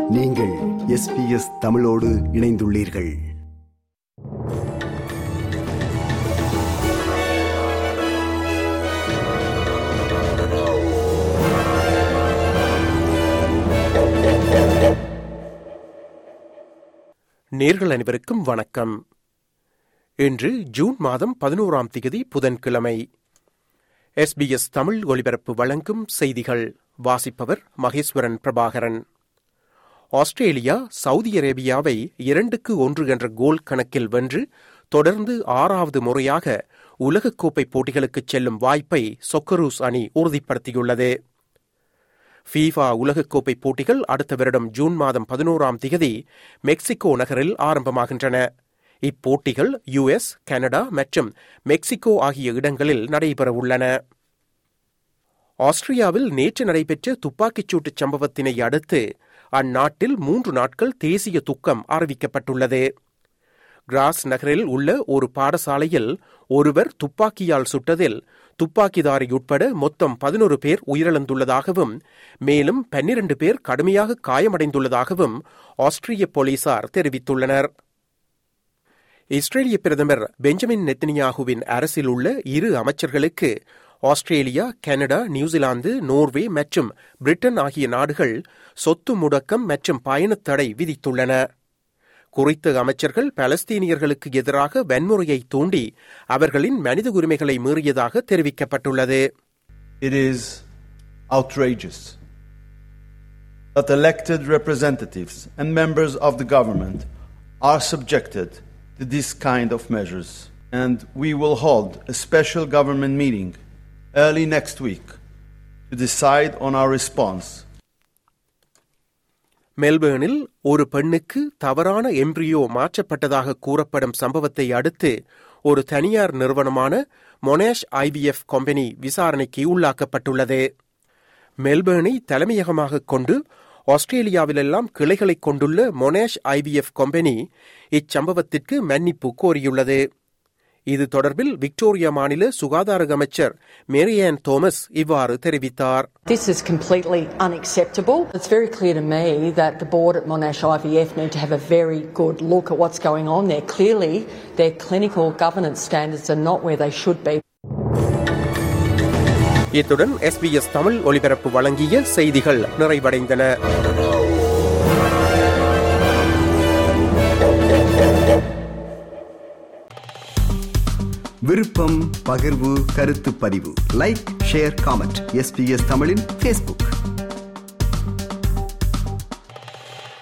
நீங்கள் எஸ்பிஎஸ் தமிழோடு இணைந்துள்ளீர்கள் நேர்கள் அனைவருக்கும் வணக்கம் இன்று ஜூன் மாதம் பதினோராம் திகதி புதன்கிழமை எஸ்பிஎஸ் தமிழ் ஒலிபரப்பு வழங்கும் செய்திகள் வாசிப்பவர் மகேஸ்வரன் பிரபாகரன் ஆஸ்திரேலியா சவுதி அரேபியாவை இரண்டுக்கு ஒன்று என்ற கோல் கணக்கில் வென்று தொடர்ந்து ஆறாவது முறையாக உலகக்கோப்பை போட்டிகளுக்கு செல்லும் வாய்ப்பை சொக்கரூஸ் அணி உறுதிப்படுத்தியுள்ளது ஃபீஃபா உலகக்கோப்பை போட்டிகள் அடுத்த வருடம் ஜூன் மாதம் பதினோராம் திகதி மெக்சிகோ நகரில் ஆரம்பமாகின்றன இப்போட்டிகள் யுஎஸ் கனடா மற்றும் மெக்சிகோ ஆகிய இடங்களில் நடைபெறவுள்ளன ஆஸ்திரியாவில் நேற்று நடைபெற்ற துப்பாக்கிச்சூட்டுச் சம்பவத்தினை அடுத்து அந்நாட்டில் மூன்று நாட்கள் தேசிய துக்கம் அறிவிக்கப்பட்டுள்ளது கிராஸ் நகரில் உள்ள ஒரு பாடசாலையில் ஒருவர் துப்பாக்கியால் சுட்டதில் துப்பாக்கிதாரி உட்பட மொத்தம் பதினொரு பேர் உயிரிழந்துள்ளதாகவும் மேலும் பன்னிரண்டு பேர் கடுமையாக காயமடைந்துள்ளதாகவும் ஆஸ்திரிய போலீசார் தெரிவித்துள்ளனர் இஸ்ரேலிய பிரதமர் பெஞ்சமின் நெத்தனியாகுவின் அரசில் உள்ள இரு அமைச்சர்களுக்கு ஆஸ்திரேலியா கனடா நியூசிலாந்து நோர்வே மற்றும் பிரிட்டன் ஆகிய நாடுகள் சொத்து முடக்கம் மற்றும் பயணத் தடை விதித்துள்ளன குறித்த அமைச்சர்கள் பலஸ்தீனியர்களுக்கு எதிராக வன்முறையை தூண்டி அவர்களின் மனித உரிமைகளை மீறியதாக தெரிவிக்கப்பட்டுள்ளது It is outrageous that elected representatives and members of the government are subjected to this kind of measures. And we will hold a special government meeting early next week to decide on our response மெல்பேர்னில் ஒரு பெண்ணுக்கு தவறான embryo மாற்றப்பட்டதாக கூறப்படும் சம்பவத்தை அடுத்து ஒரு தனியார் நிறுவனமான மொனேஷ் IVF company விசாரணைக்கு உள்ளாக்கப்பட்டுள்ளது மெல்பேர்னை தலைமையகமாக கொண்டு ஆஸ்திரேலியாவிலெல்லாம் கிளைகளை கொண்டுள்ள மொனேஷ் ஐவிஎஃப் கம்பெனி இச்சம்பவத்திற்கு மன்னிப்பு கோரியுள்ளது இது தொடர்பில் விக்டோரியா மாநில சுகாதார அமைச்சர் மேரியான் தோமஸ் இவ்வாறு தெரிவித்தார் This is completely unacceptable. It's very clear to me that the board at Monash IVF need to have a very good look at what's going on there. Clearly, their clinical governance standards are not where they should be. இத்துடன் SBS Tamil ஒலிபரப்பு வழங்கிய செய்திகள் நிறைவடைந்தன விருப்பம் பகிர்வு கருத்து பதிவு like share comment SBS தமிழின் ஃபேஸ்புக்